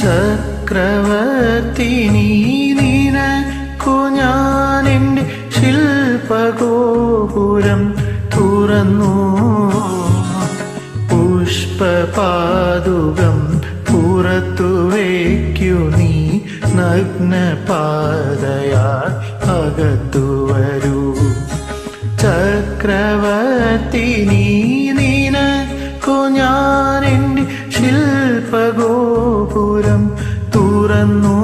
ചക്രവർത്തി നീ നിനക്കു ഞാൻ എൻ്റെ ശില്പഗോപുരം തുറന്നു പുഷ്പപാതുകം പുറത്തു വയ്ക്കു നീ നഗ്നപാതയാൽ അകത്തു വരൂ ചക്രവർത്തി നീ നിനക്കു ഞാൻ എൻ്റെ ശില്പഗോപുരം തുറന്നു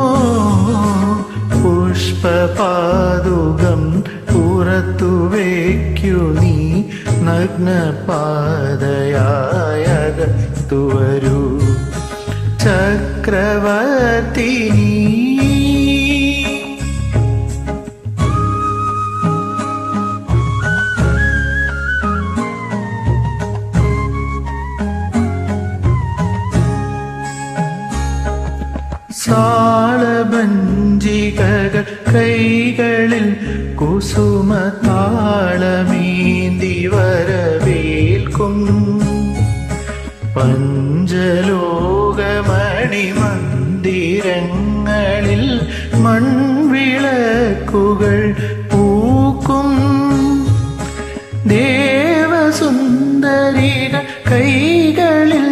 പുഷ്പപാതുകം പുറത്തു വയ്ക്കു നീ നഗ്നപാതയായകത്തു വരൂ ചക്രവർത്തി നീ സാളഭഞ്ജികകൾ കൈകളിൽ കുസുമ താളമേന്തി വരവേൽക്കും പഞ്ചലോകമണി മന്ദിരങ്ങളിൽ മൺവിളക്കുകൾ പൂക്കും ദേവസുന്ദരിക കൈകളിൽ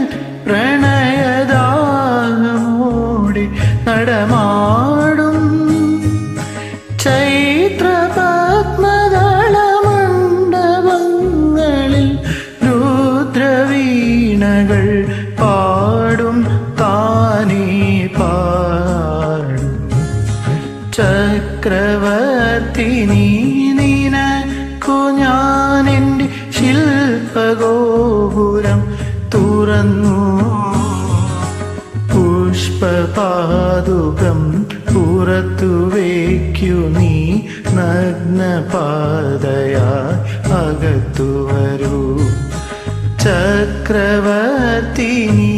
പ്രണയദാഹമോടി നടമാടും ചൈത്രപത്മദളമണ്ഡപങ്ങളിൽ രുദ്രവീണകൾ പാടും താനേ പാടും ചക്രവർത്തി നീ നിനക്കു ഞാൻ എൻ്റെ ശില്പഗോപുരം തുറന്നു പുഷ്പപാതുകം പുറത്തു വയ്ക്കു നീ നഗ്നപാതയാ അകത്തു വരൂ ചക്രവർത്തി നീ